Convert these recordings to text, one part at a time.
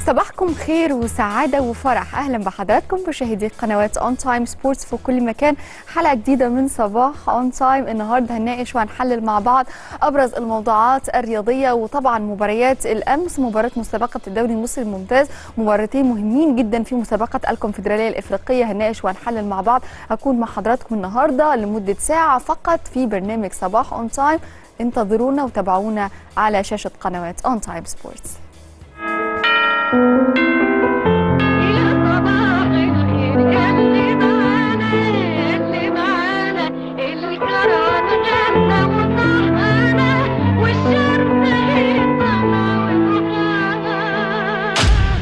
صباحكم خير وسعادة وفرح أهلا بحضراتكم مشاهدي قنوات اون تايم سبورتس في كل مكان حلقة جديدة من صباح اون تايم النهاردة هنناقش وهنحلل مع بعض أبرز الموضوعات الرياضية وطبعا مباريات الأمس مباراة مسابقة الدوري المصري الممتاز مباراتين مهمين جدا في مسابقة الكونفدرالية الإفريقية هنناقش وهنحلل مع بعض هكون مع حضراتكم النهاردة لمدة ساعة فقط في برنامج صباح اون تايم انتظرونا وتابعونا على شاشة قنوات اون تايم سبورتس إلى صباح الخير اللي معانا اللي معانا الكرم غنى وصحانا والشرط هيطلع والرخاء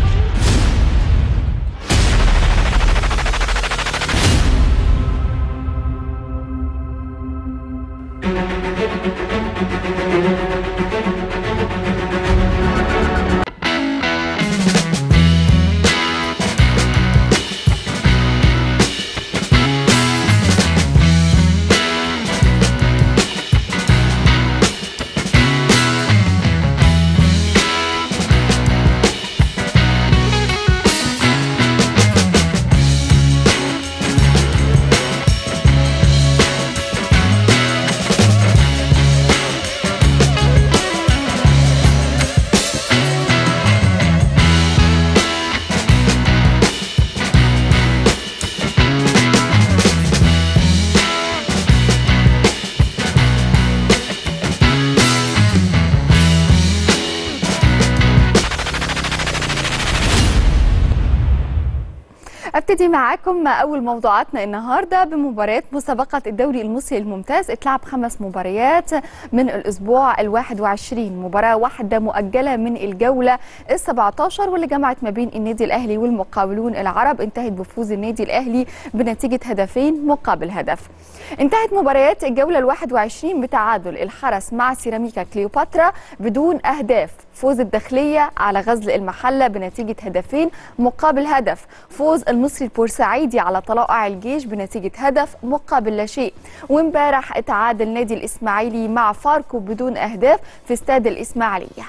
ابتدي معاكم مع اول موضوعاتنا النهارده بمباريات مسابقه الدوري المصري الممتاز اتلعب خمس مباريات من الاسبوع ال21 مباراه واحده مؤجله من الجوله ال17 واللي جمعت ما بين النادي الاهلي والمقاولون العرب انتهت بفوز النادي الاهلي بنتيجه هدفين مقابل هدف انتهت مباريات الجوله ال21 بتعادل الحرس مع سيراميكا كليوباترا بدون اهداف فوز الداخليه على غزل المحله بنتيجه هدفين مقابل هدف فوز المصري البورسعيدي على طلائع الجيش بنتيجه هدف مقابل لا شيء وامبارح تعادل نادي الاسماعيلي مع فاركو بدون اهداف في استاد الاسماعيليه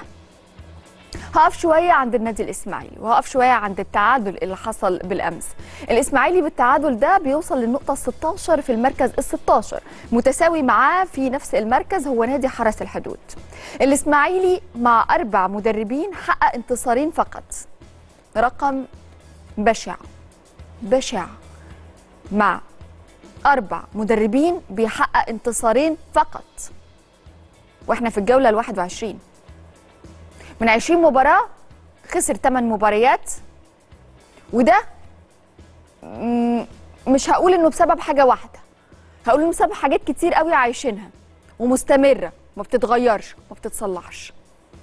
هقف شوية عند النادي الإسماعيلي وهقف شوية عند التعادل اللي حصل بالأمس الإسماعيلي بالتعادل ده بيوصل للنقطة 16 في المركز ال 16 متساوي معاه في نفس المركز هو نادي حرس الحدود الإسماعيلي مع أربع مدربين حقق انتصارين فقط رقم بشع بشع مع أربع مدربين بيحقق انتصارين فقط واحنا في الجولة ال 21 من 20 مباراة خسر 8 مباريات وده مم، مش هقول انه بسبب حاجة واحدة هقول انه بسبب حاجات كتير قوي عايشينها ومستمرة ما بتتغيرش ما بتتصلحش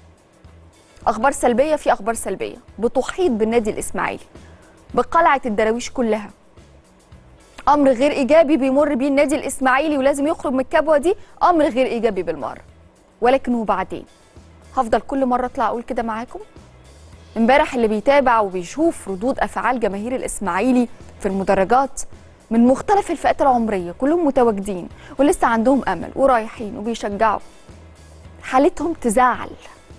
اخبار سلبية في اخبار سلبية بتحيط بالنادي الاسماعيلي بقلعة الدراويش كلها امر غير ايجابي بيمر بيه النادي الاسماعيلي ولازم يخرج من الكبوة دي امر غير ايجابي بالمرة ولكن وبعدين هفضل كل مره اطلع اقول كده معاكم امبارح اللي بيتابع وبيشوف ردود افعال جماهير الاسماعيلي في المدرجات من مختلف الفئات العمريه كلهم متواجدين ولسه عندهم امل ورايحين وبيشجعوا حالتهم تزعل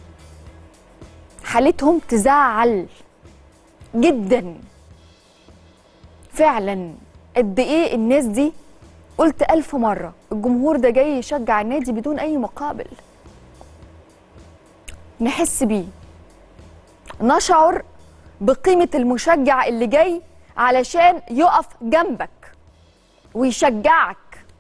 حالتهم تزعل جدا فعلا قد ايه الناس دي قلت ألف مرة الجمهور ده جاي يشجع النادي بدون أي مقابل نحس بيه نشعر بقيمة المشجع اللي جاي علشان يقف جنبك ويشجعك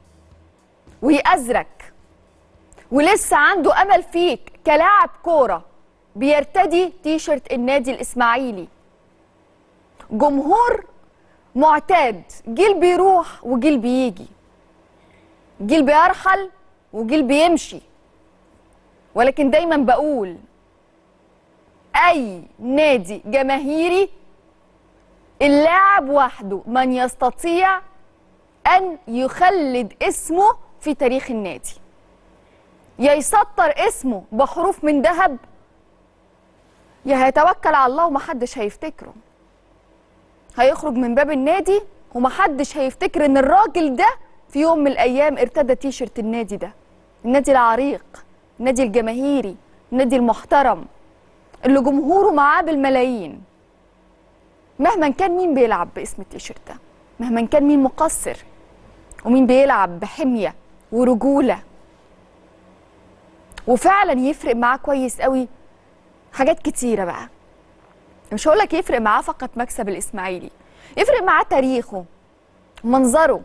ويأزرك ولسه عنده أمل فيك كلاعب كورة بيرتدي تيشرت النادي الإسماعيلي جمهور معتاد جيل بيروح وجيل بيجي جيل بيرحل وجيل بيمشي ولكن دايما بقول اي نادي جماهيري اللاعب وحده من يستطيع ان يخلد اسمه في تاريخ النادي يا يسطر اسمه بحروف من ذهب يا هيتوكل على الله ومحدش هيفتكره هيخرج من باب النادي ومحدش هيفتكر ان الراجل ده في يوم من الايام ارتدى تيشرت النادي ده النادي العريق النادي الجماهيري النادي المحترم اللي جمهوره معاه بالملايين مهما كان مين بيلعب باسم التيشيرت ده مهما كان مين مقصر ومين بيلعب بحمية ورجولة وفعلا يفرق معاه كويس قوي حاجات كتيرة بقى مش هقولك يفرق معاه فقط مكسب الإسماعيلي يفرق معاه تاريخه منظره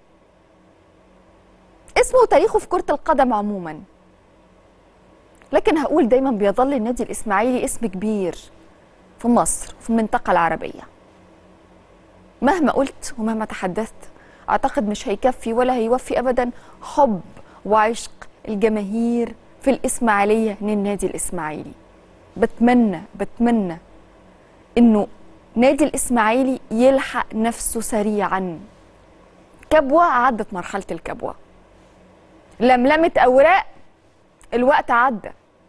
اسمه وتاريخه في كرة القدم عموما لكن هقول دايما بيظل النادي الإسماعيلي اسم كبير في مصر في المنطقة العربية مهما قلت ومهما تحدثت أعتقد مش هيكفي ولا هيوفي أبدا حب وعشق الجماهير في الإسماعيلية للنادي الإسماعيلي بتمنى بتمنى إنه نادي الإسماعيلي يلحق نفسه سريعا كبوة عدت مرحلة الكبوة لملمة أوراق الوقت عدى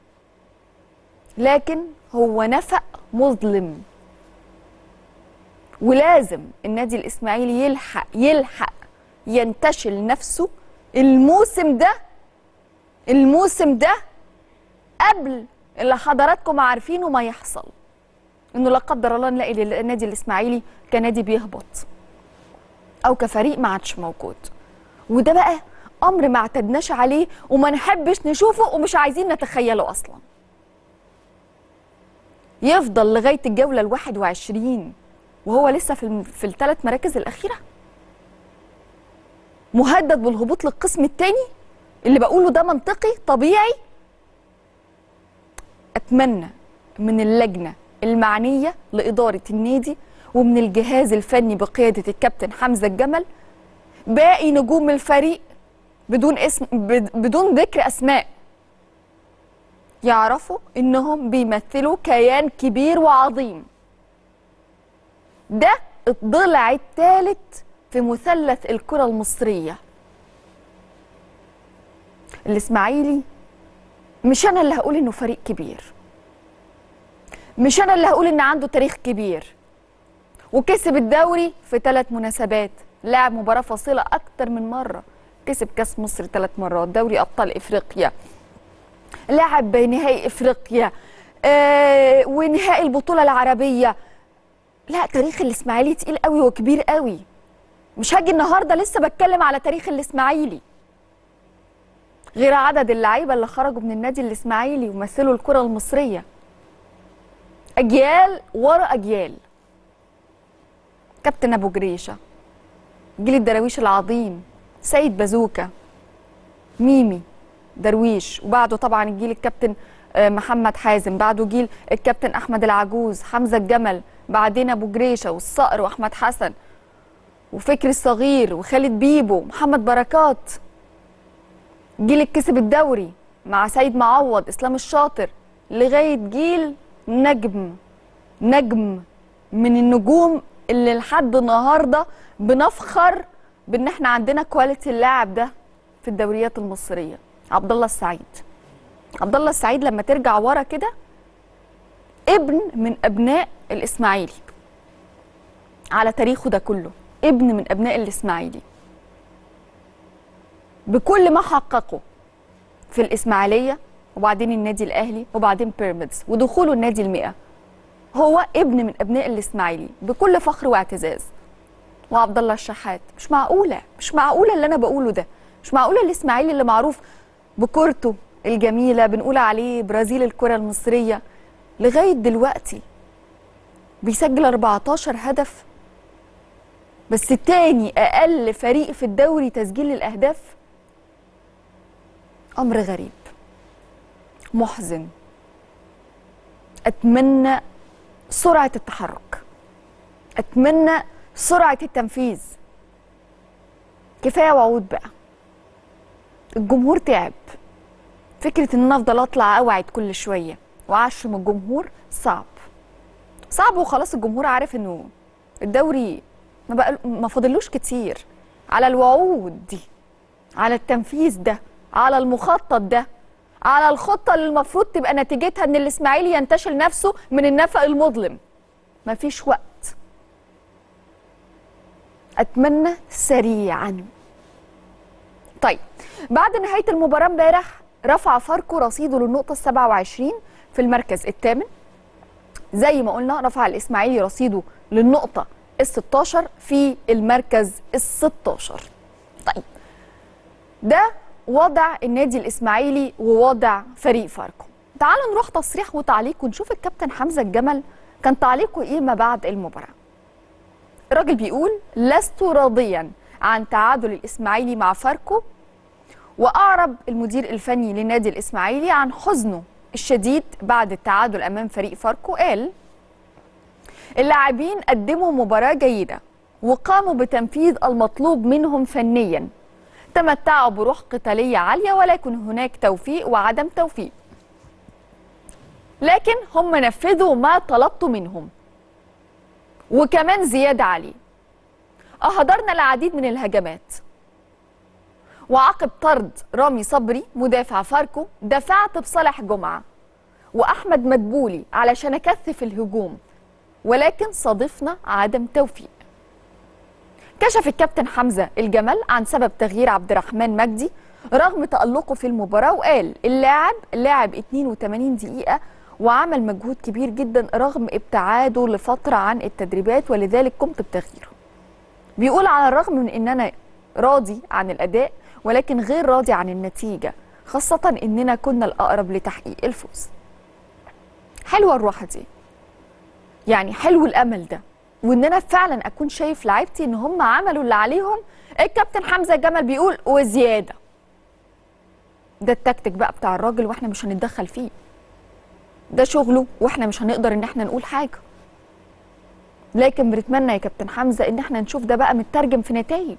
لكن هو نفق مظلم ولازم النادي الإسماعيلي يلحق يلحق ينتشل نفسه الموسم ده الموسم ده قبل اللي حضراتكم عارفينه ما يحصل انه لا قدر الله نلاقي النادي الاسماعيلي كنادي بيهبط او كفريق ما عادش موجود وده بقى امر ما اعتدناش عليه وما نحبش نشوفه ومش عايزين نتخيله اصلا يفضل لغايه الجوله الواحد وعشرين وهو لسه في الم- في الثلاث مراكز الاخيره مهدد بالهبوط للقسم الثاني اللي بقوله ده منطقي طبيعي اتمنى من اللجنه المعنيه لاداره النادي ومن الجهاز الفني بقياده الكابتن حمزه الجمل باقي نجوم الفريق بدون اسم بد- بدون ذكر اسماء يعرفوا انهم بيمثلوا كيان كبير وعظيم ده الضلع الثالث في مثلث الكره المصريه الاسماعيلي مش انا اللي هقول انه فريق كبير مش انا اللي هقول ان عنده تاريخ كبير وكسب الدوري في ثلاث مناسبات لعب مباراة فاصلة أكتر من مرة كسب كاس مصر ثلاث مرات دوري أبطال إفريقيا لعب نهائي إفريقيا آه ونهائي البطولة العربية لا تاريخ الإسماعيلي تقيل قوي وكبير قوي مش هاجي النهاردة لسه بتكلم على تاريخ الإسماعيلي غير عدد اللعيبة اللي خرجوا من النادي الإسماعيلي ومثلوا الكرة المصرية أجيال ورا أجيال كابتن ابو جريشه جيل الدراويش العظيم سيد بازوكا ميمي درويش وبعده طبعا الجيل الكابتن آه، محمد حازم بعده جيل الكابتن احمد العجوز حمزه الجمل بعدين ابو جريشه والصقر واحمد حسن وفكري الصغير وخالد بيبو محمد بركات جيل الكسب الدوري مع سيد معوض اسلام الشاطر لغايه جيل نجم نجم من النجوم اللي لحد النهارده بنفخر بان احنا عندنا كواليتي اللاعب ده في الدوريات المصريه عبد الله السعيد عبد الله السعيد لما ترجع ورا كده ابن من ابناء الاسماعيلي على تاريخه ده كله ابن من ابناء الاسماعيلي بكل ما حققه في الاسماعيليه وبعدين النادي الاهلي وبعدين بيراميدز ودخوله النادي المئة هو ابن من ابناء الاسماعيلي بكل فخر واعتزاز وعبد الله الشحات مش معقوله مش معقوله اللي انا بقوله ده مش معقوله الاسماعيلي اللي معروف بكورته الجميله بنقول عليه برازيل الكره المصريه لغايه دلوقتي بيسجل 14 هدف بس تاني اقل فريق في الدوري تسجيل الاهداف امر غريب محزن اتمنى سرعه التحرك اتمنى سرعه التنفيذ كفايه وعود بقى الجمهور تعب فكره ان انا افضل اطلع اوعد كل شويه واعشم الجمهور صعب صعب وخلاص الجمهور عارف انه الدوري ما بقى ما فاضلوش كتير على الوعود دي على التنفيذ ده على المخطط ده على الخطه اللي المفروض تبقى نتيجتها ان الاسماعيلي ينتشل نفسه من النفق المظلم مفيش وقت اتمنى سريعا طيب بعد نهايه المباراه امبارح رفع فاركو رصيده للنقطه ال 27 في المركز الثامن زي ما قلنا رفع الاسماعيلي رصيده للنقطه ال 16 في المركز ال 16 طيب ده وضع النادي الاسماعيلي ووضع فريق فاركو تعالوا نروح تصريح وتعليق ونشوف الكابتن حمزه الجمل كان تعليقه ايه ما بعد المباراه الراجل بيقول لست راضيا عن تعادل الاسماعيلي مع فاركو واعرب المدير الفني للنادي الاسماعيلي عن حزنه الشديد بعد التعادل امام فريق فاركو قال اللاعبين قدموا مباراه جيده وقاموا بتنفيذ المطلوب منهم فنيا تمتعوا بروح قتاليه عاليه ولكن هناك توفيق وعدم توفيق لكن هم نفذوا ما طلبت منهم وكمان زياده عليه أهدرنا العديد من الهجمات وعقب طرد رامي صبري مدافع فاركو دفعت بصالح جمعة وأحمد مدبولي علشان أكثف الهجوم ولكن صادفنا عدم توفيق كشف الكابتن حمزة الجمل عن سبب تغيير عبد الرحمن مجدي رغم تألقه في المباراة وقال اللاعب لاعب 82 دقيقة وعمل مجهود كبير جدا رغم ابتعاده لفترة عن التدريبات ولذلك قمت بتغييره بيقول على الرغم من ان انا راضي عن الاداء ولكن غير راضي عن النتيجه خاصه اننا كنا الاقرب لتحقيق الفوز حلوه الروحه دي يعني حلو الامل ده وان انا فعلا اكون شايف لعيبتي ان هم عملوا اللي عليهم الكابتن حمزه جمل بيقول وزياده ده التكتيك بقى بتاع الراجل واحنا مش هنتدخل فيه ده شغله واحنا مش هنقدر ان احنا نقول حاجه لكن بنتمنى يا كابتن حمزه ان احنا نشوف ده بقى مترجم في نتائج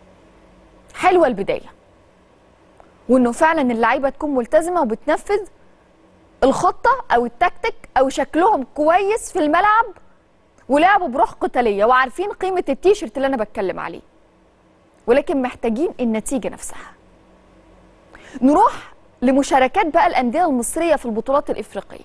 حلوه البدايه وانه فعلا اللعيبه تكون ملتزمه وبتنفذ الخطه او التكتيك او شكلهم كويس في الملعب ولعبوا بروح قتاليه وعارفين قيمه التيشيرت اللي انا بتكلم عليه ولكن محتاجين النتيجه نفسها نروح لمشاركات بقى الانديه المصريه في البطولات الافريقيه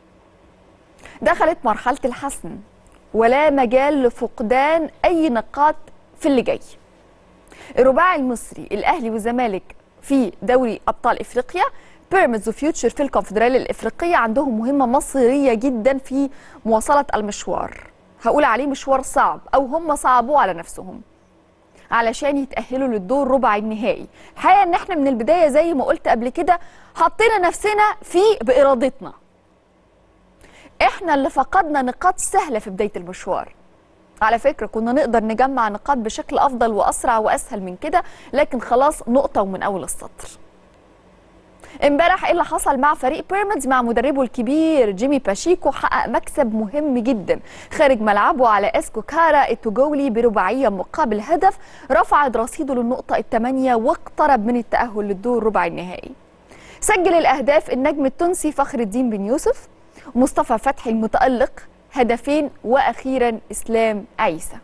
دخلت مرحله الحسم ولا مجال لفقدان اي نقاط في اللي جاي الرباعي المصري الاهلي والزمالك في دوري ابطال افريقيا بيراميدز وفيوتشر في الكونفدراليه الافريقيه عندهم مهمه مصيريه جدا في مواصله المشوار هقول عليه مشوار صعب او هم صعبوه على نفسهم علشان يتاهلوا للدور ربع النهائي الحقيقه ان احنا من البدايه زي ما قلت قبل كده حطينا نفسنا فيه بارادتنا احنا اللي فقدنا نقاط سهله في بدايه المشوار على فكره كنا نقدر نجمع نقاط بشكل افضل واسرع واسهل من كده لكن خلاص نقطه ومن اول السطر امبارح ايه اللي حصل مع فريق بيراميدز مع مدربه الكبير جيمي باشيكو حقق مكسب مهم جدا خارج ملعبه على اسكو كارا التوجولي برباعيه مقابل هدف رفعت رصيده للنقطه الثمانيه واقترب من التاهل للدور ربع النهائي سجل الاهداف النجم التونسي فخر الدين بن يوسف مصطفى فتحي المتألق هدفين واخيرا اسلام عيسى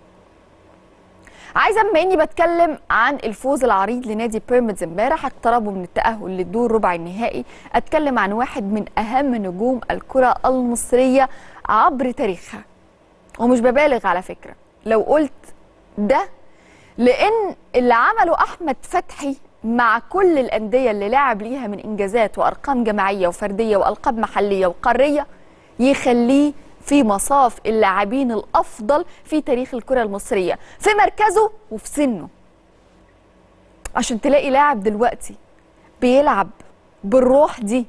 عايزه بما اني بتكلم عن الفوز العريض لنادي بيراميدز امبارح اقتربوا من التاهل للدور ربع النهائي اتكلم عن واحد من اهم نجوم الكره المصريه عبر تاريخها ومش ببالغ على فكره لو قلت ده لان اللي عمله احمد فتحي مع كل الانديه اللي لعب ليها من انجازات وارقام جماعيه وفرديه والقاب محليه وقاريه يخليه في مصاف اللاعبين الافضل في تاريخ الكره المصريه في مركزه وفي سنه عشان تلاقي لاعب دلوقتي بيلعب بالروح دي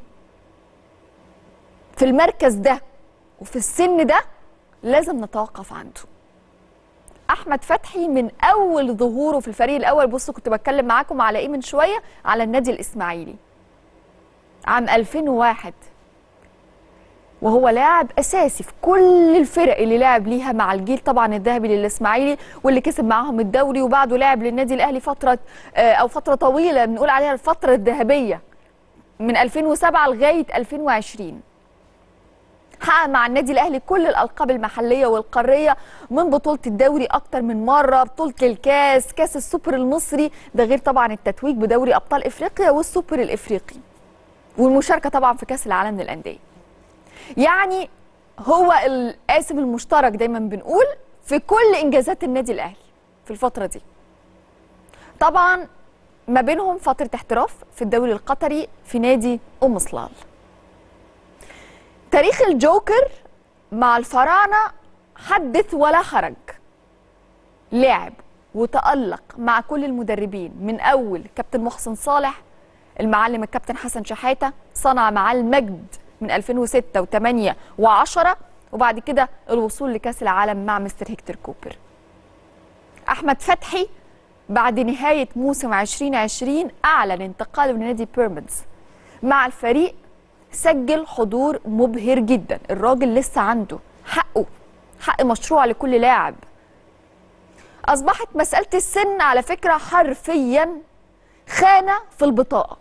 في المركز ده وفي السن ده لازم نتوقف عنده احمد فتحي من اول ظهوره في الفريق الاول بصوا كنت بتكلم معاكم على ايه من شويه على النادي الاسماعيلي عام 2001 وهو لاعب اساسي في كل الفرق اللي لعب ليها مع الجيل طبعا الذهبي للاسماعيلي واللي كسب معاهم الدوري وبعده لعب للنادي الاهلي فتره آه، او فتره طويله بنقول عليها الفتره الذهبيه من 2007 لغايه 2020 حقق مع النادي الاهلي كل الالقاب المحليه والقاريه من بطوله الدوري اكتر من مره بطوله الكاس كاس السوبر المصري ده غير طبعا التتويج بدوري ابطال افريقيا والسوبر الافريقي والمشاركه طبعا في كاس العالم للانديه يعني هو القاسم المشترك دايما بنقول في كل انجازات النادي الاهلي في الفتره دي طبعا ما بينهم فتره احتراف في الدوري القطري في نادي ام صلال تاريخ الجوكر مع الفراعنه حدث ولا حرج لعب وتألق مع كل المدربين من أول كابتن محسن صالح المعلم الكابتن حسن شحاتة صنع معاه المجد من 2006 و8 و10 وبعد كده الوصول لكأس العالم مع مستر هيكتور كوبر أحمد فتحي بعد نهاية موسم 2020 أعلن انتقاله لنادي بيراميدز مع الفريق سجل حضور مبهر جدا الراجل لسه عنده حقه حق مشروع لكل لاعب أصبحت مسألة السن على فكرة حرفيا خانة في البطاقة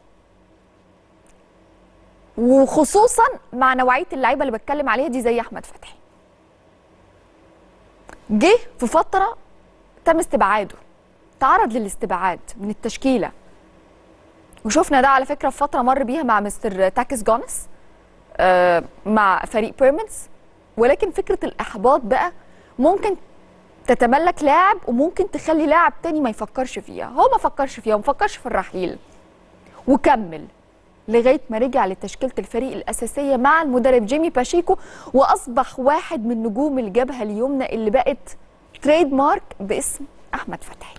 وخصوصا مع نوعية اللعيبة اللي بتكلم عليها دي زي أحمد فتحي جه في فترة تم استبعاده تعرض للاستبعاد من التشكيلة وشفنا ده على فكرة في فترة مر بيها مع مستر تاكس جونس آه مع فريق بيراميدز ولكن فكرة الإحباط بقى ممكن تتملك لاعب وممكن تخلي لاعب تاني ما يفكرش فيها هو ما فكرش فيها وما فكرش في الرحيل وكمل لغايه ما رجع لتشكيله الفريق الاساسيه مع المدرب جيمي باشيكو واصبح واحد من نجوم الجبهه اليمنى اللي بقت تريد مارك باسم احمد فتحي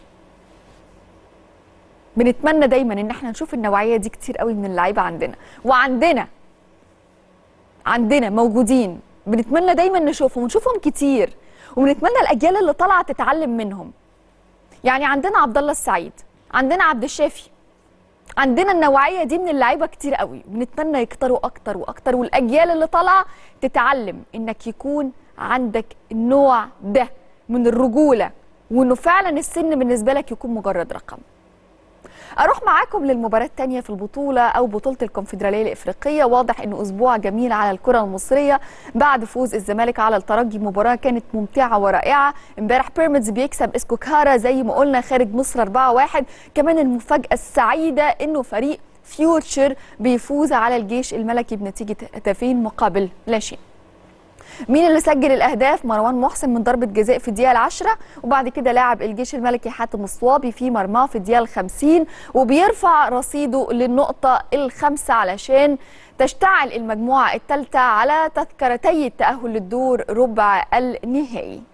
بنتمنى دايما ان احنا نشوف النوعيه دي كتير قوي من اللعيبه عندنا وعندنا عندنا موجودين بنتمنى دايما نشوفهم ونشوفهم كتير وبنتمنى الاجيال اللي طالعه تتعلم منهم يعني عندنا عبد الله السعيد عندنا عبد الشافي عندنا النوعيه دي من اللعيبه كتير قوي بنتمنى يكتروا اكتر واكتر والاجيال اللي طالعه تتعلم انك يكون عندك النوع ده من الرجوله وانه فعلا السن بالنسبه لك يكون مجرد رقم اروح معاكم للمباراه الثانيه في البطوله او بطوله الكونفدراليه الافريقيه واضح انه اسبوع جميل على الكره المصريه بعد فوز الزمالك على الترجي مباراه كانت ممتعه ورائعه امبارح بيراميدز بيكسب اسكوكارا زي ما قلنا خارج مصر 4-1 كمان المفاجاه السعيده انه فريق فيوتشر بيفوز على الجيش الملكي بنتيجه هدفين مقابل لا شيء مين اللي سجل الاهداف مروان محسن من ضربه جزاء في الدقيقه العاشرة وبعد كده لاعب الجيش الملكي حاتم الصوابي في مرماه في الدقيقه الخمسين وبيرفع رصيده للنقطه الخامسه علشان تشتعل المجموعه الثالثه على تذكرتي التاهل للدور ربع النهائي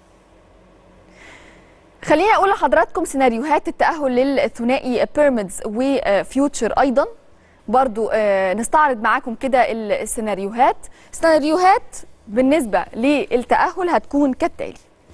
خليني اقول لحضراتكم سيناريوهات التاهل للثنائي بيراميدز وفيوتشر ايضا برضو آه، نستعرض معاكم كده السيناريوهات سيناريوهات بالنسبة للتأهل هتكون كالتالي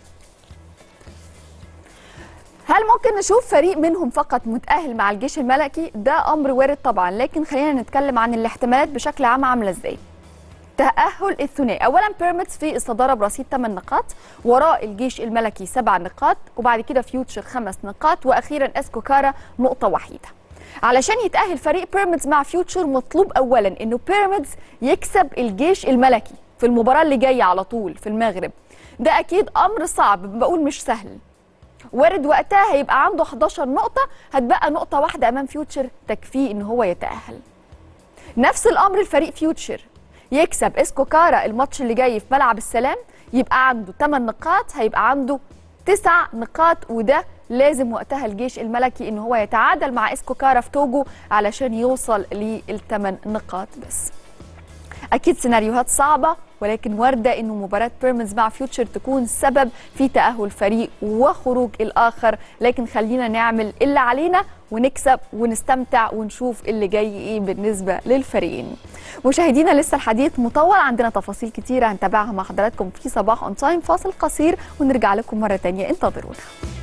هل ممكن نشوف فريق منهم فقط متأهل مع الجيش الملكي؟ ده أمر وارد طبعا لكن خلينا نتكلم عن الاحتمالات بشكل عام عاملة ازاي تأهل الثنائي أولا بيراميدز في الصدارة برصيد 8 نقاط وراء الجيش الملكي 7 نقاط وبعد كده فيوتشر 5 نقاط وأخيرا اسكوكارا نقطة وحيدة علشان يتأهل فريق بيراميدز مع فيوتشر مطلوب أولا إنه بيراميدز يكسب الجيش الملكي في المباراة اللي جاية على طول في المغرب ده أكيد أمر صعب بقول مش سهل وارد وقتها هيبقى عنده 11 نقطة هتبقى نقطة واحدة أمام فيوتشر تكفيه إن هو يتأهل نفس الأمر الفريق فيوتشر يكسب اسكوكارا الماتش اللي جاي في ملعب السلام يبقى عنده 8 نقاط هيبقى عنده 9 نقاط وده لازم وقتها الجيش الملكي ان هو يتعادل مع اسكوكارا في توجو علشان يوصل للثمان نقاط بس اكيد سيناريوهات صعبه ولكن وارده انه مباراه بيراميدز مع فيوتشر تكون سبب في تاهل فريق وخروج الاخر لكن خلينا نعمل اللي علينا ونكسب ونستمتع ونشوف اللي جاي ايه بالنسبه للفريقين مشاهدينا لسه الحديث مطول عندنا تفاصيل كتيره هنتابعها مع حضراتكم في صباح اون تايم فاصل قصير ونرجع لكم مره تانية انتظرونا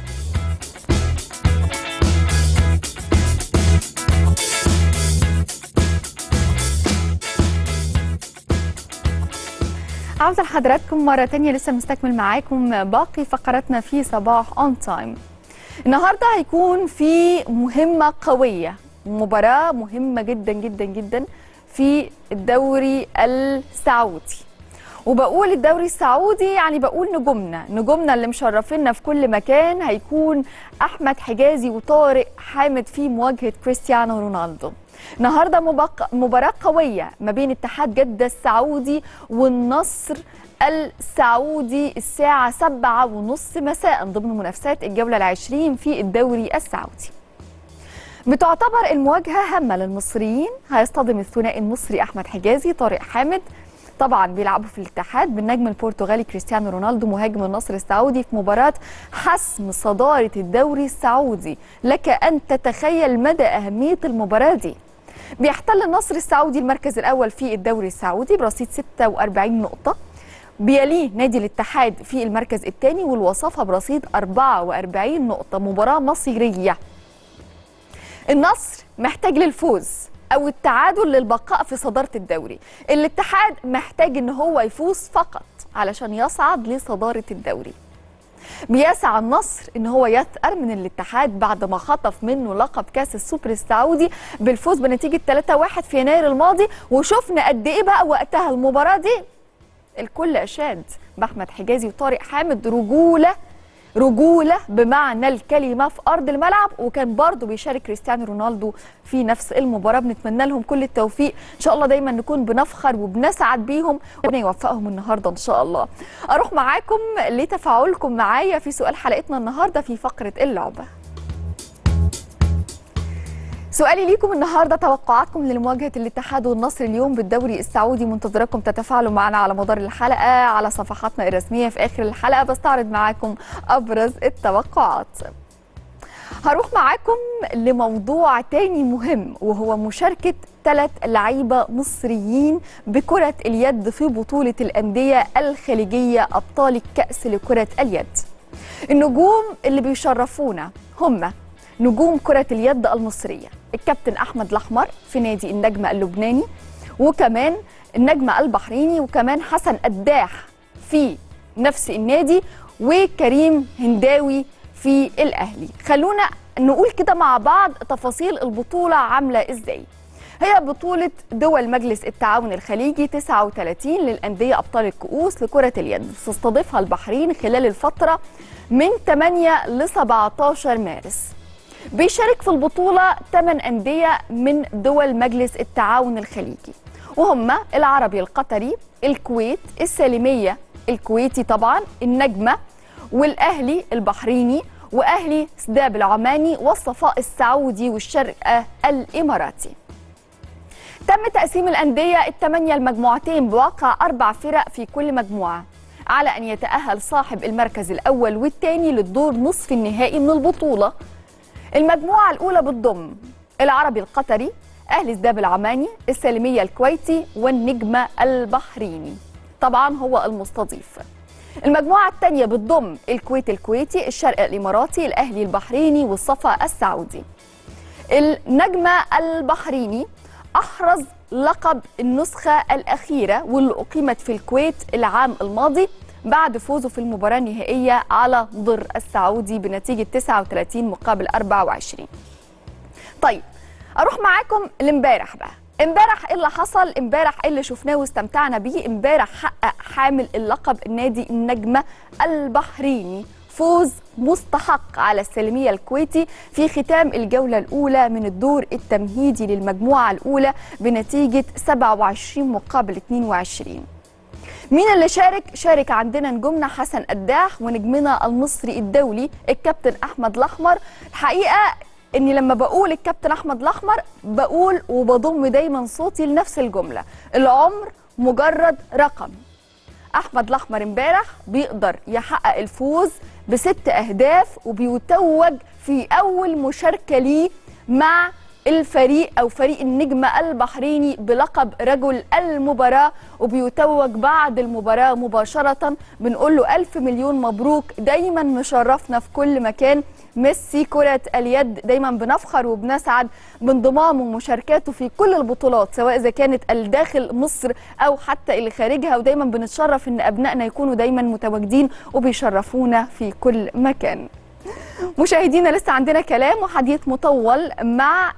عودة لحضراتكم مرة تانية لسه مستكمل معاكم باقي فقراتنا في صباح اون تايم النهاردة هيكون في مهمة قوية مباراة مهمة جدا جدا جدا في الدوري السعودي وبقول الدوري السعودي يعني بقول نجومنا نجومنا اللي مشرفينا في كل مكان هيكون احمد حجازي وطارق حامد في مواجهه كريستيانو رونالدو النهارده مبق- مباراه قويه ما بين اتحاد جده السعودي والنصر السعودي الساعة سبعة ونص مساء ضمن منافسات الجولة العشرين في الدوري السعودي بتعتبر المواجهة هامة للمصريين هيصطدم الثنائي المصري أحمد حجازي طارق حامد طبعا بيلعبوا في الاتحاد بالنجم البرتغالي كريستيانو رونالدو مهاجم النصر السعودي في مباراة حسم صدارة الدوري السعودي لك أن تتخيل مدى أهمية المباراة دي بيحتل النصر السعودي المركز الأول في الدوري السعودي برصيد 46 نقطة بيليه نادي الاتحاد في المركز الثاني والوصافة برصيد 44 نقطة مباراة مصيرية النصر محتاج للفوز او التعادل للبقاء في صداره الدوري الاتحاد محتاج ان هو يفوز فقط علشان يصعد لصداره الدوري بيسعى النصر ان هو يثأر من الاتحاد بعد ما خطف منه لقب كاس السوبر السعودي بالفوز بنتيجه 3-1 في يناير الماضي وشفنا قد ايه بقى وقتها المباراه دي الكل اشاد باحمد حجازي وطارق حامد رجوله رجوله بمعنى الكلمه في ارض الملعب وكان برضه بيشارك كريستيانو رونالدو في نفس المباراه بنتمنى لهم كل التوفيق ان شاء الله دايما نكون بنفخر وبنسعد بيهم وربنا يوفقهم النهارده ان شاء الله اروح معاكم لتفاعلكم معايا في سؤال حلقتنا النهارده في فقره اللعبه سؤالي ليكم النهارده توقعاتكم لمواجهه الاتحاد والنصر اليوم بالدوري السعودي منتظراكم تتفاعلوا معنا على مدار الحلقه على صفحاتنا الرسميه في اخر الحلقه بستعرض معاكم ابرز التوقعات هروح معاكم لموضوع تاني مهم وهو مشاركة ثلاث لعيبة مصريين بكرة اليد في بطولة الأندية الخليجية أبطال الكأس لكرة اليد النجوم اللي بيشرفونا هم نجوم كرة اليد المصرية الكابتن أحمد الأحمر في نادي النجمة اللبناني وكمان النجمة البحريني وكمان حسن قداح في نفس النادي وكريم هنداوي في الأهلي خلونا نقول كده مع بعض تفاصيل البطولة عاملة إزاي هي بطولة دول مجلس التعاون الخليجي 39 للأندية أبطال الكؤوس لكرة اليد تستضيفها البحرين خلال الفترة من 8 ل 17 مارس بيشارك في البطولة 8 أندية من دول مجلس التعاون الخليجي وهم العربي القطري الكويت السالمية الكويتي طبعا النجمة والأهلي البحريني وأهلي سداب العماني والصفاء السعودي والشرقة الإماراتي تم تقسيم الأندية الثمانية المجموعتين بواقع أربع فرق في كل مجموعة على أن يتأهل صاحب المركز الأول والثاني للدور نصف النهائي من البطولة المجموعة الأولى بتضم العربي القطري أهل سداب العماني السالمية الكويتي والنجمة البحريني طبعا هو المستضيف المجموعة الثانية بتضم الكويت الكويتي الشرق الإماراتي الأهلي البحريني والصفا السعودي النجمة البحريني أحرز لقب النسخة الأخيرة واللي أقيمت في الكويت العام الماضي بعد فوزه في المباراة النهائية على ضر السعودي بنتيجة 39 مقابل 24 طيب أروح معاكم لامبارح بقى امبارح ايه اللي حصل امبارح ايه اللي شفناه واستمتعنا بيه امبارح حقق حامل اللقب نادي النجمة البحريني فوز مستحق على السلمية الكويتي في ختام الجولة الأولى من الدور التمهيدي للمجموعة الأولى بنتيجة 27 مقابل 22 مين اللي شارك؟ شارك عندنا نجومنا حسن قداح ونجمنا المصري الدولي الكابتن أحمد الأحمر الحقيقة اني لما بقول الكابتن احمد الاحمر بقول وبضم دايما صوتي لنفس الجمله العمر مجرد رقم احمد الاحمر امبارح بيقدر يحقق الفوز بست اهداف وبيتوج في اول مشاركه ليه مع الفريق او فريق النجمه البحريني بلقب رجل المباراه وبيتوج بعد المباراه مباشره بنقول له الف مليون مبروك دايما مشرفنا في كل مكان ميسي كرة اليد دايما بنفخر وبنسعد بانضمامه ومشاركاته في كل البطولات سواء إذا كانت الداخل مصر أو حتى اللي خارجها ودايما بنتشرف إن أبنائنا يكونوا دايما متواجدين وبيشرفونا في كل مكان مشاهدينا لسه عندنا كلام وحديث مطول مع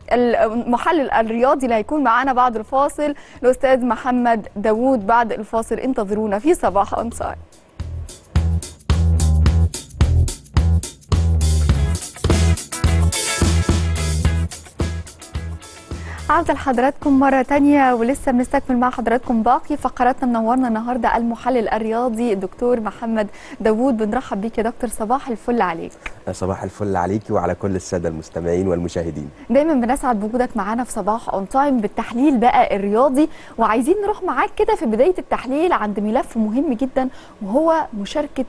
المحلل الرياضي اللي هيكون معانا بعد الفاصل الأستاذ محمد داوود بعد الفاصل انتظرونا في صباح أنصار عودة لحضراتكم مرة تانية ولسه بنستكمل مع حضراتكم باقي فقراتنا منورنا النهاردة المحلل الرياضي الدكتور محمد داوود بنرحب بيك يا دكتور صباح الفل عليك صباح الفل عليكي وعلى كل الساده المستمعين والمشاهدين دايما بنسعد بوجودك معانا في صباح اون تايم بالتحليل بقى الرياضي وعايزين نروح معاك كده في بداية التحليل عند ملف مهم جدا وهو مشاركة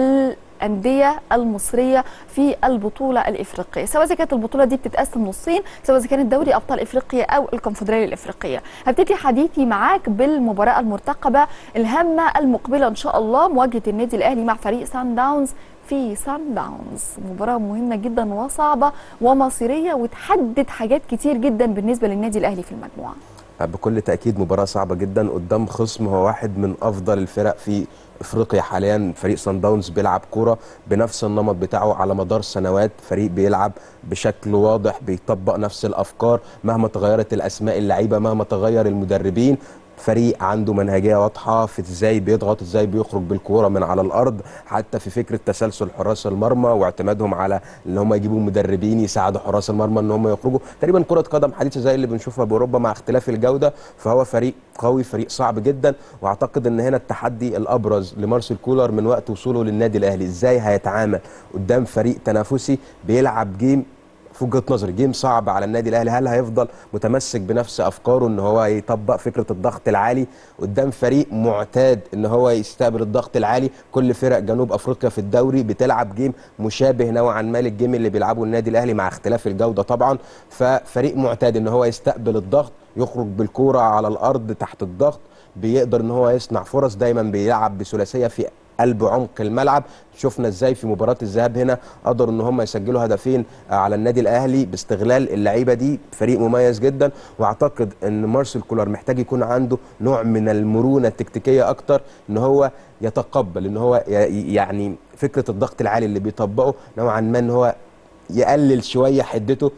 الأندية المصرية في البطولة الإفريقية سواء إذا كانت البطولة دي بتتقسم نصين سواء إذا كانت دوري أبطال إفريقيا أو الكونفدرالية الإفريقية هبتدي حديثي معاك بالمباراة المرتقبة الهامة المقبلة إن شاء الله مواجهة النادي الأهلي مع فريق سان داونز في سان داونز مباراة مهمة جدا وصعبة ومصيرية وتحدد حاجات كتير جدا بالنسبة للنادي الأهلي في المجموعة بكل تاكيد مباراه صعبه جدا قدام خصم هو واحد من افضل الفرق في افريقيا حاليا فريق سان داونز بيلعب كوره بنفس النمط بتاعه على مدار سنوات فريق بيلعب بشكل واضح بيطبق نفس الافكار مهما تغيرت الاسماء اللعيبه مهما تغير المدربين فريق عنده منهجيه واضحه في ازاي بيضغط ازاي بيخرج بالكوره من على الارض حتى في فكره تسلسل حراس المرمى واعتمادهم على ان هم يجيبوا مدربين يساعدوا حراس المرمى ان هم يخرجوا تقريبا كره قدم حديثه زي اللي بنشوفها باوروبا مع اختلاف الجوده فهو فريق قوي فريق صعب جدا واعتقد ان هنا التحدي الابرز لمارسيل كولر من وقت وصوله للنادي الاهلي ازاي هيتعامل قدام فريق تنافسي بيلعب جيم في وجهه نظري جيم صعب على النادي الاهلي هل هيفضل متمسك بنفس افكاره ان هو يطبق فكره الضغط العالي قدام فريق معتاد ان هو يستقبل الضغط العالي كل فرق جنوب افريقيا في الدوري بتلعب جيم مشابه نوعا ما للجيم اللي بيلعبه النادي الاهلي مع اختلاف الجوده طبعا ففريق معتاد ان هو يستقبل الضغط يخرج بالكوره على الارض تحت الضغط بيقدر ان هو يصنع فرص دايما بيلعب بثلاثيه في قلب عمق الملعب شفنا ازاي في مباراه الذهاب هنا قدروا ان هم يسجلوا هدفين على النادي الاهلي باستغلال اللعيبه دي فريق مميز جدا واعتقد ان مارسيل كولر محتاج يكون عنده نوع من المرونه التكتيكيه اكتر ان هو يتقبل ان هو يعني فكره الضغط العالي اللي بيطبقه نوعا ما ان هو يقلل شويه حدته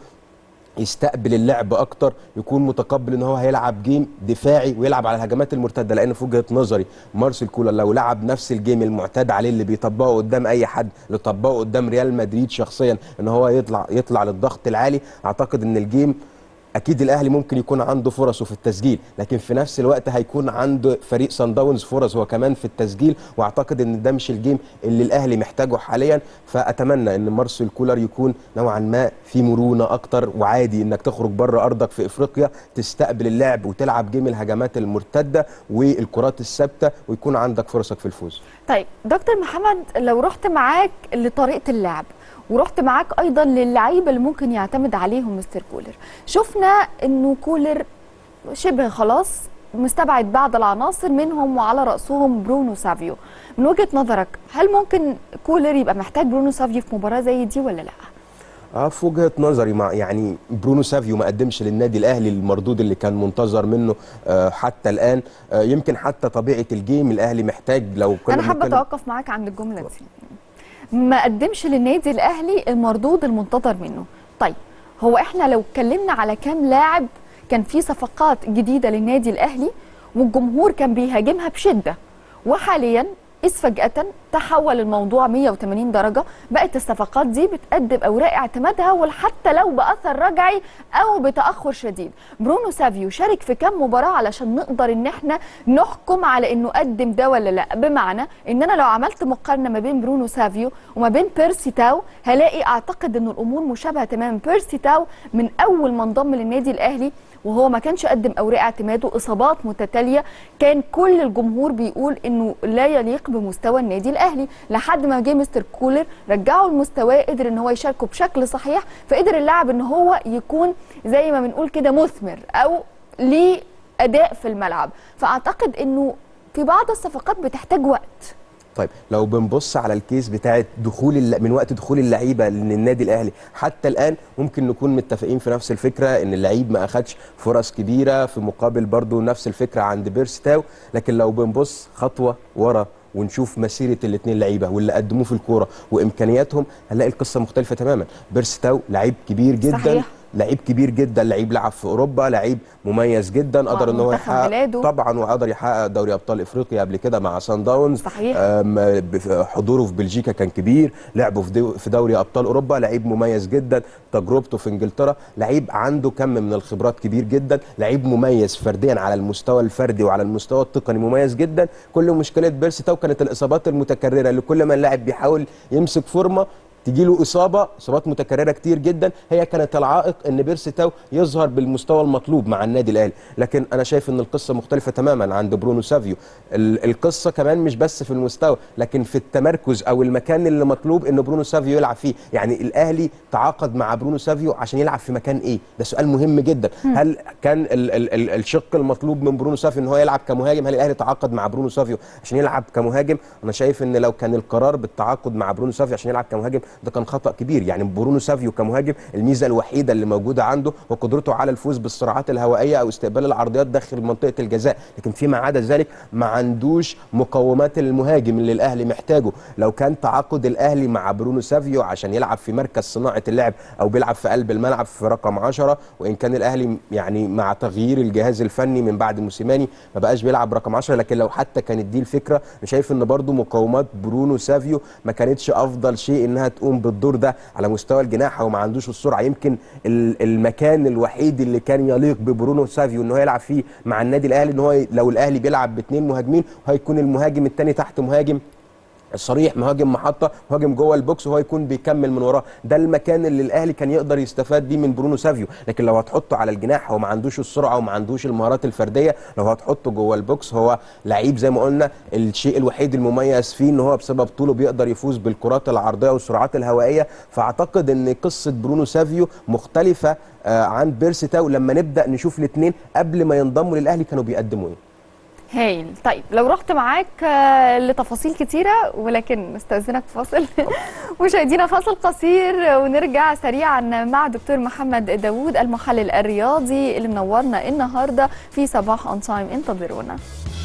يستقبل اللعب اكتر يكون متقبل ان هو هيلعب جيم دفاعي ويلعب على الهجمات المرتده لان في وجهه نظري مارسيل كولر لو لعب نفس الجيم المعتاد عليه اللي بيطبقه قدام اي حد اللي طبقه قدام ريال مدريد شخصيا ان هو يطلع يطلع للضغط العالي اعتقد ان الجيم اكيد الاهلي ممكن يكون عنده فرصه في التسجيل لكن في نفس الوقت هيكون عنده فريق سان داونز فرص هو كمان في التسجيل واعتقد ان ده مش الجيم اللي الاهلي محتاجه حاليا فاتمنى ان مارسيل كولر يكون نوعا ما في مرونه اكتر وعادي انك تخرج بره ارضك في افريقيا تستقبل اللعب وتلعب جيم الهجمات المرتده والكرات الثابته ويكون عندك فرصك في الفوز طيب دكتور محمد لو رحت معاك لطريقة اللعب ورحت معاك ايضا للعيبه اللي ممكن يعتمد عليهم مستر كولر شفنا انه كولر شبه خلاص مستبعد بعض العناصر منهم وعلى راسهم برونو سافيو من وجهه نظرك هل ممكن كولر يبقى محتاج برونو سافيو في مباراه زي دي ولا لا اه في وجهه نظري مع يعني برونو سافيو ما قدمش للنادي الاهلي المردود اللي كان منتظر منه آه حتى الان آه يمكن حتى طبيعه الجيم الاهلي محتاج لو كنا انا حابه بنتكلم- اتوقف معاك عند الجمله دي ما قدمش للنادي الاهلي المردود المنتظر منه طيب هو احنا لو اتكلمنا على كام لاعب كان في صفقات جديده للنادي الاهلي والجمهور كان بيهاجمها بشده وحاليا إذ فجأة تحول الموضوع 180 درجة بقت الصفقات دي بتقدم أوراق اعتمادها وحتى لو بأثر رجعي أو بتأخر شديد برونو سافيو شارك في كام مباراة علشان نقدر إن احنا نحكم على إنه قدم ده ولا لا بمعنى إن أنا لو عملت مقارنة ما بين برونو سافيو وما بين بيرسي تاو هلاقي أعتقد إن الأمور مشابهة تماما بيرسي تاو من أول ما انضم للنادي الأهلي وهو ما كانش قدم اوراق اعتماده اصابات متتاليه كان كل الجمهور بيقول انه لا يليق بمستوى النادي الاهلي لحد ما جه مستر كولر رجعه لمستواه قدر ان هو يشاركه بشكل صحيح فقدر اللاعب ان هو يكون زي ما بنقول كده مثمر او ليه اداء في الملعب فاعتقد انه في بعض الصفقات بتحتاج وقت طيب لو بنبص على الكيس بتاعه دخول الل... من وقت دخول اللعيبه للنادي الاهلي حتى الان ممكن نكون متفقين في نفس الفكره ان اللعيب ما اخدش فرص كبيره في مقابل برضو نفس الفكره عند بيرستاو لكن لو بنبص خطوه ورا ونشوف مسيره الاثنين لعيبه واللي قدموه في الكوره وامكانياتهم هنلاقي القصه مختلفه تماما بيرستاو لعيب كبير جدا صحيح. لعيب كبير جدا لعيب لعب في اوروبا لعيب مميز جدا قدر ان هو منتخب يحقق بلاده. طبعا وقدر يحقق دوري ابطال افريقيا قبل كده مع سان داونز صحيح. أم، بف- حضوره في بلجيكا كان كبير لعبه في دو- في دوري ابطال اوروبا لعيب مميز جدا تجربته في انجلترا لعيب عنده كم من الخبرات كبير جدا لعيب مميز فرديا على المستوى الفردي وعلى المستوى التقني مميز جدا كل مشكله بيرسي تاو كانت الاصابات المتكرره اللي كل ما اللاعب بيحاول يمسك فورمه تجي له اصابه اصابات متكرره كتير جدا هي كانت العائق ان بيرسي تاو يظهر بالمستوى المطلوب مع النادي الاهلي لكن انا شايف ان القصه مختلفه تماما عند برونو سافيو ال- القصه كمان مش بس في المستوى لكن في التمركز او المكان اللي مطلوب ان برونو سافيو يلعب فيه يعني الاهلي تعاقد مع برونو سافيو عشان يلعب في مكان ايه ده سؤال مهم جدا هل كان ال ال ال الشق المطلوب من برونو سافيو ان هو يلعب كمهاجم هل الاهلي تعاقد مع برونو سافيو عشان يلعب كمهاجم انا شايف ان لو كان القرار بالتعاقد مع برونو سافيو عشان يلعب كمهاجم ده كان خطا كبير يعني برونو سافيو كمهاجم الميزه الوحيده اللي موجوده عنده هو قدرته على الفوز بالصراعات الهوائيه او استقبال العرضيات داخل منطقه الجزاء لكن فيما عدا ذلك ما عندوش مقومات المهاجم اللي الاهلي محتاجه لو كان تعاقد الاهلي مع برونو سافيو عشان يلعب في مركز صناعه اللعب او بيلعب في قلب الملعب في رقم 10 وان كان الاهلي يعني مع تغيير الجهاز الفني من بعد موسيماني ما بقاش بيلعب رقم 10 لكن لو حتى كانت دي الفكره انا شايف ان برضو مقومات برونو سافيو ما كانتش افضل شيء انها تقوم بالدور ده على مستوى الجناح او ما عندوش السرعه يمكن ال- المكان الوحيد اللي كان يليق ببرونو سافيو ان هو يلعب فيه مع النادي الاهلي ان هو لو الاهلي بيلعب باثنين مهاجمين هيكون المهاجم الثاني تحت مهاجم صريح مهاجم محطه مهاجم جوه البوكس وهو يكون بيكمل من وراه ده المكان اللي الاهلي كان يقدر يستفاد بيه من برونو سافيو لكن لو هتحطه على الجناح هو ما عندوش السرعه وما عندوش المهارات الفرديه لو هتحطه جوه البوكس هو لعيب زي ما قلنا الشيء الوحيد المميز فيه ان هو بسبب طوله بيقدر يفوز بالكرات العرضيه والسرعات الهوائيه فاعتقد ان قصه برونو سافيو مختلفه آه، عن بيرسي تاو لما نبدا نشوف الاثنين قبل ما ينضموا للاهلي كانوا بيقدموا ايه هايل طيب لو رحت معاك آه، لتفاصيل كتيرة ولكن نستأذنك في فاصل مشاهدينا فاصل قصير ونرجع سريعا مع دكتور محمد داوود المحلل الرياضي اللي منورنا النهاردة في صباح اون تايم انتظرونا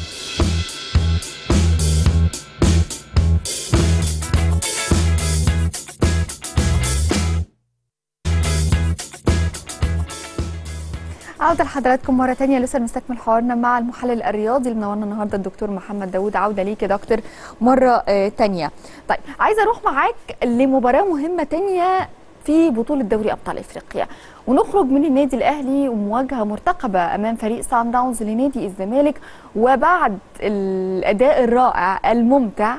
عودة لحضراتكم مرة تانية لسه بنستكمل حوارنا مع المحلل الرياضي اللي منورنا النهارده الدكتور محمد داوود عودة ليك يا دكتور مرة آه، تانية. طيب عايزة أروح معاك لمباراة مهمة تانية في بطولة دوري أبطال إفريقيا ونخرج من النادي الأهلي ومواجهة مرتقبة أمام فريق سان داونز لنادي الزمالك وبعد الأداء الرائع الممتع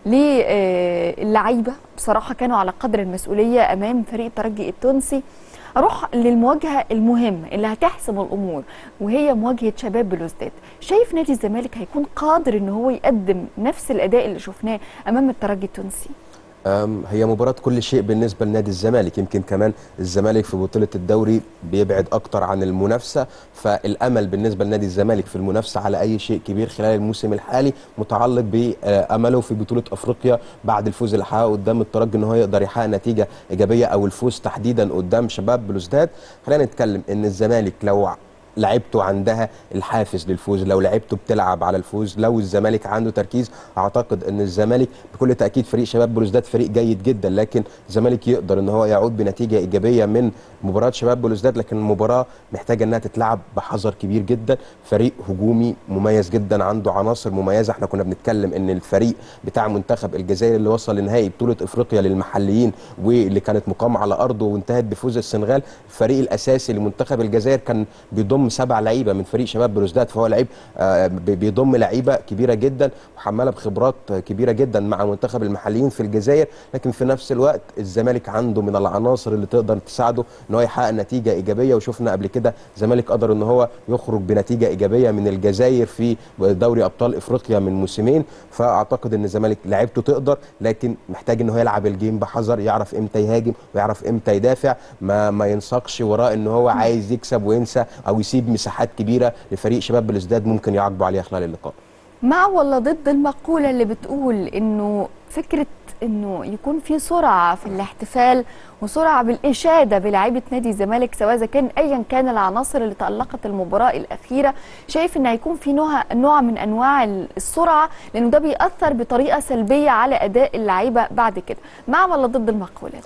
للعيبة بصراحة كانوا على قدر المسؤولية أمام فريق الترجي التونسي اروح للمواجهه المهمه اللي هتحسم الامور وهي مواجهه شباب بلوزداد شايف نادي الزمالك هيكون قادر ان هو يقدم نفس الاداء اللي شفناه امام الترجي التونسي أم، هي مباراة كل شيء بالنسبة لنادي الزمالك يمكن كمان الزمالك في بطولة الدوري بيبعد أكتر عن المنافسة فالأمل بالنسبة لنادي الزمالك في المنافسة على أي شيء كبير خلال الموسم الحالي متعلق بأمله في بطولة أفريقيا بعد الفوز اللي حققه قدام الترجي إن هو يقدر يحقق نتيجة إيجابية أو الفوز تحديدا قدام شباب بلوزداد خلينا نتكلم إن الزمالك لو لعيبته عندها الحافز للفوز لو لعيبته بتلعب على الفوز لو الزمالك عنده تركيز اعتقد ان الزمالك بكل تاكيد فريق شباب بلوزداد فريق جيد جدا لكن الزمالك يقدر ان هو يعود بنتيجه ايجابيه من مباراه شباب بلوزداد لكن المباراه محتاجه انها تتلعب بحذر كبير جدا فريق هجومي مميز جدا عنده عناصر مميزه احنا كنا بنتكلم ان الفريق بتاع منتخب الجزائر اللي وصل لنهائي بطوله افريقيا للمحليين واللي كانت مقامه على ارضه وانتهت بفوز السنغال الفريق الاساسي لمنتخب الجزائر كان بيضم سبع لعيبه من فريق شباب بلوزداد فهو لعيب آه، بي- بيضم لعيبه كبيره جدا وحماله بخبرات كبيره جدا مع منتخب المحليين في الجزائر لكن في نفس الوقت الزمالك عنده من العناصر اللي تقدر تساعده ان هو يحقق نتيجه ايجابيه وشفنا قبل كده الزمالك قدر ان هو يخرج بنتيجه ايجابيه من الجزائر في دوري ابطال افريقيا من موسمين فاعتقد ان الزمالك لعيبته تقدر لكن محتاج ان هو يلعب الجيم بحذر يعرف امتى يهاجم ويعرف امتى يدافع ما ما ينساقش وراه ان هو عايز يكسب وينسى او يسيب مساحات كبيره لفريق شباب بلوزداد ممكن يعاقبوا عليها خلال اللقاء مع ولا ضد المقولة اللي بتقول انه فكرة انه يكون في سرعة في الاحتفال وسرعة بالإشادة بلاعيبة نادي الزمالك سواء اذا كان ايا كان العناصر اللي تألقت المباراة الأخيرة شايف ان هيكون في نوع نوع من انواع السرعة لانه ده بيأثر بطريقة سلبية على أداء اللعيبة بعد كده مع ولا ضد المقولة دي؟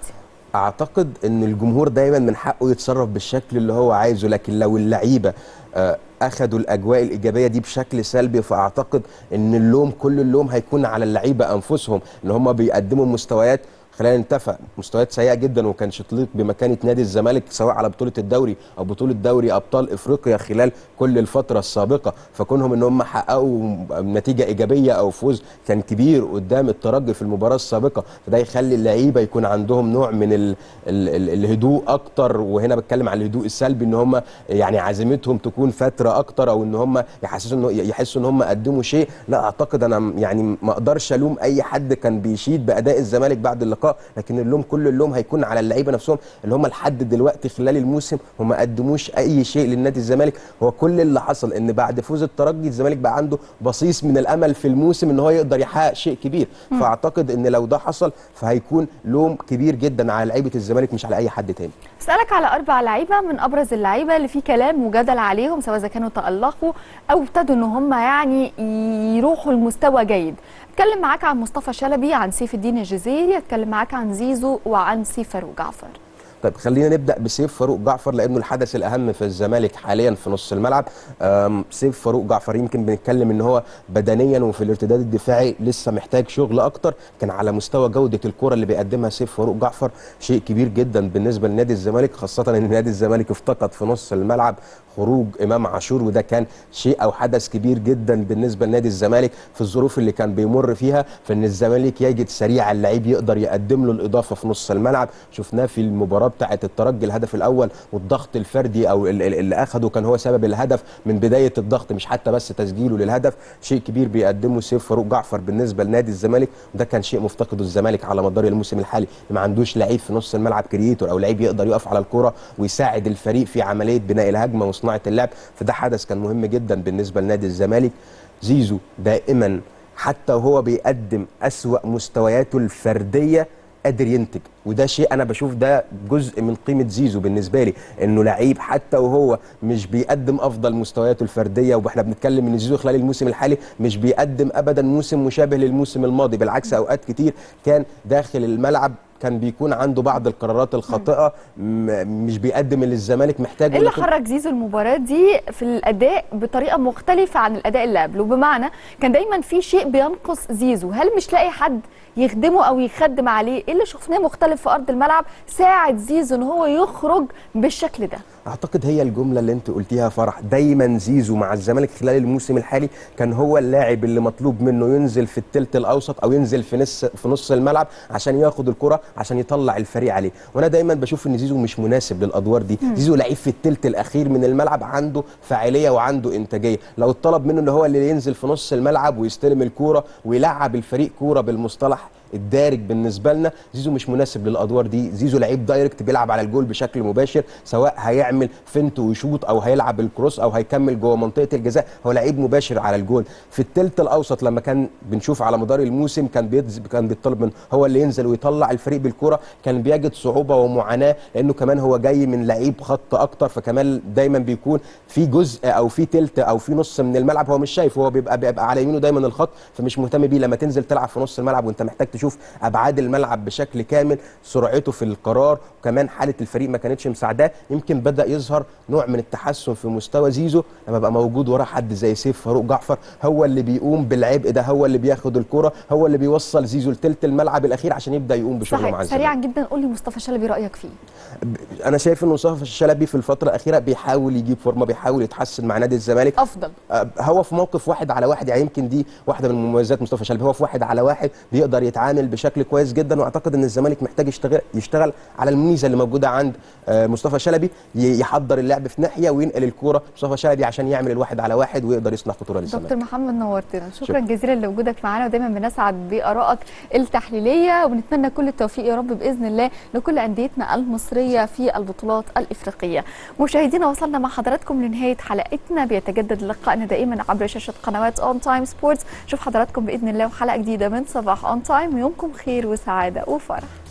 اعتقد ان الجمهور دايما من حقه يتصرف بالشكل اللي هو عايزه لكن لو اللعيبه آه، اخدوا الاجواء الايجابيه دي بشكل سلبي فاعتقد ان اللوم كل اللوم هيكون على اللعيبه انفسهم ان هم بيقدموا مستويات خلينا نتفق مستويات سيئه جدا وما كانش تليق بمكانه نادي الزمالك سواء على بطوله الدوري او بطوله دوري ابطال افريقيا خلال كل الفتره السابقه فكونهم ان هم حققوا نتيجه ايجابيه او فوز كان كبير قدام الترجي في المباراه السابقه فده يخلي اللعيبه يكون عندهم نوع من ال ال ال الهدوء اكتر وهنا بتكلم عن الهدوء السلبي ان هم يعني عزيمتهم تكون فتره اكتر او ان هم يحسسوا انه يحسوا ان هم قدموا شيء لا اعتقد انا يعني ما اقدرش الوم اي حد كان بيشيد باداء الزمالك بعد اللقاء لكن اللوم كل اللوم هيكون على اللعيبه نفسهم اللي هم لحد دلوقتي خلال الموسم هم ما قدموش اي شيء للنادي الزمالك هو كل اللي حصل ان بعد فوز الترجي الزمالك بقى عنده بصيص من الامل في الموسم ان هو يقدر يحقق شيء كبير فاعتقد ان لو ده حصل فهيكون لوم كبير جدا على لعيبه الزمالك مش على اي حد تاني اسالك على اربع لعيبه من ابرز اللعيبه اللي في كلام وجدل عليهم سواء اذا كانوا تالقوا او ابتدوا ان هم يعني يروحوا لمستوى جيد اتكلم معاك عن مصطفى شلبي عن سيف الدين الجزيري اتكلم معاك عن زيزو وعن سيف فاروق جعفر طيب خلينا نبدا بسيف فاروق جعفر لانه الحدث الاهم في الزمالك حاليا في نص الملعب أم، سيف فاروق جعفر يمكن بنتكلم ان هو بدنيا وفي الارتداد الدفاعي لسه محتاج شغل اكتر كان على مستوى جوده الكره اللي بيقدمها سيف فاروق جعفر شيء كبير جدا بالنسبه لنادي الزمالك خاصه ان نادي الزمالك افتقد في نص الملعب خروج امام عاشور وده كان شيء او حدث كبير جدا بالنسبه لنادي الزمالك في الظروف اللي كان بيمر فيها فان الزمالك يجد سريع اللعيب يقدر يقدم له الاضافه في نص الملعب شفناه في المباراه بتاعه الترجي الهدف الاول والضغط الفردي او ال- ال- اللي اخده كان هو سبب الهدف من بدايه الضغط مش حتى بس تسجيله للهدف شيء كبير بيقدمه سيف فاروق جعفر بالنسبه لنادي الزمالك وده كان شيء مفتقده الزمالك على مدار الموسم الحالي ما عندوش لعيب في نص الملعب كرييتور او لعيب يقدر يقف على الكره ويساعد الفريق في عمليه بناء الهجمه وصناعه اللعب فده حدث كان مهم جدا بالنسبه لنادي الزمالك زيزو دائما حتى وهو بيقدم أسوأ مستوياته الفرديه قادر ينتج وده شيء انا بشوف ده جزء من قيمه زيزو بالنسبه لي انه لعيب حتى وهو مش بيقدم افضل مستوياته الفرديه واحنا بنتكلم ان زيزو خلال الموسم الحالي مش بيقدم ابدا موسم مشابه للموسم الماضي بالعكس اوقات كتير كان داخل الملعب كان بيكون عنده بعض القرارات الخاطئه م- مش بيقدم اللي الزمالك محتاجه ايه اللي لكن- حرك زيزو المباراه دي في الاداء بطريقه مختلفه عن الاداء اللي قبله بمعنى كان دايما في شيء بينقص زيزو هل مش لاقي حد يخدمه او يخدم عليه ايه اللي شفناه مختلف في ارض الملعب ساعد زيزو ان هو يخرج بالشكل ده اعتقد هي الجمله اللي انت قلتيها فرح دايما زيزو مع الزمالك خلال الموسم الحالي كان هو اللاعب اللي مطلوب منه ينزل في الثلث الاوسط او ينزل في نص في نص الملعب عشان ياخد الكره عشان يطلع الفريق عليه وانا دايما بشوف ان زيزو مش مناسب للادوار دي زيزو لعيب في الثلث الاخير من الملعب عنده فاعليه وعنده انتاجيه لو اتطلب منه ان هو اللي ينزل في نص الملعب ويستلم الكوره ويلعب الفريق كوره بالمصطلح الدارج بالنسبه لنا زيزو مش مناسب للادوار دي زيزو لعيب دايركت بيلعب على الجول بشكل مباشر سواء هيعمل فنت ويشوط او هيلعب الكروس او هيكمل جوه منطقه الجزاء هو لعيب مباشر على الجول في الثلث الاوسط لما كان بنشوف على مدار الموسم كان بيتز كان بيطلب منه هو اللي ينزل ويطلع الفريق بالكره كان بيجد صعوبه ومعاناه لانه كمان هو جاي من لعيب خط اكتر فكمان دايما بيكون في جزء او في ثلث او في نص من الملعب هو مش شايف هو بيبقى بيبقى على يمينه دايما الخط فمش مهتم بيه لما تنزل تلعب في نص الملعب وانت محتاج تشوف ابعاد الملعب بشكل كامل سرعته في القرار وكمان حاله الفريق ما كانتش مساعداه يمكن بدا يظهر نوع من التحسن في مستوى زيزو لما بقى موجود ورا حد زي سيف فاروق جعفر هو اللي بيقوم بالعبء ده هو اللي بياخد الكره هو اللي بيوصل زيزو لثلث الملعب الاخير عشان يبدا يقوم بشغله مع صحيح الزمالك سريعا جدا قول لي مصطفى شلبي رايك فيه انا شايف ان مصطفى الشلبي في الفتره الاخيره بيحاول يجيب فورمه بيحاول يتحسن مع نادي الزمالك افضل آه، هو في موقف واحد على واحد يعني يمكن دي واحده من مميزات مصطفى شلبي هو في واحد على واحد بيقدر يتعامل بشكل كويس جدا واعتقد ان الزمالك محتاج يشتغل يشتغل على الميزه اللي موجوده عند آه، مصطفى شلبي ي- يحضر اللعب في ناحيه وينقل الكوره مصطفى شلبي عشان يعمل الواحد على واحد ويقدر يصنع خطوره للزمالك دكتور محمد نورتنا شكرا شكرا. جزيلا لوجودك معانا ودايما بنسعد بارائك التحليليه ونتمنى كل التوفيق يا رب باذن الله لكل انديتنا المصريه في البطولات الافريقيه مشاهدينا وصلنا مع حضراتكم لنهايه حلقتنا بيتجدد لقائنا دائما عبر شاشه قنوات اون تايم سبورتس نشوف حضراتكم باذن الله وحلقه جديده من صباح اون تايم ويومكم خير وسعاده وفرح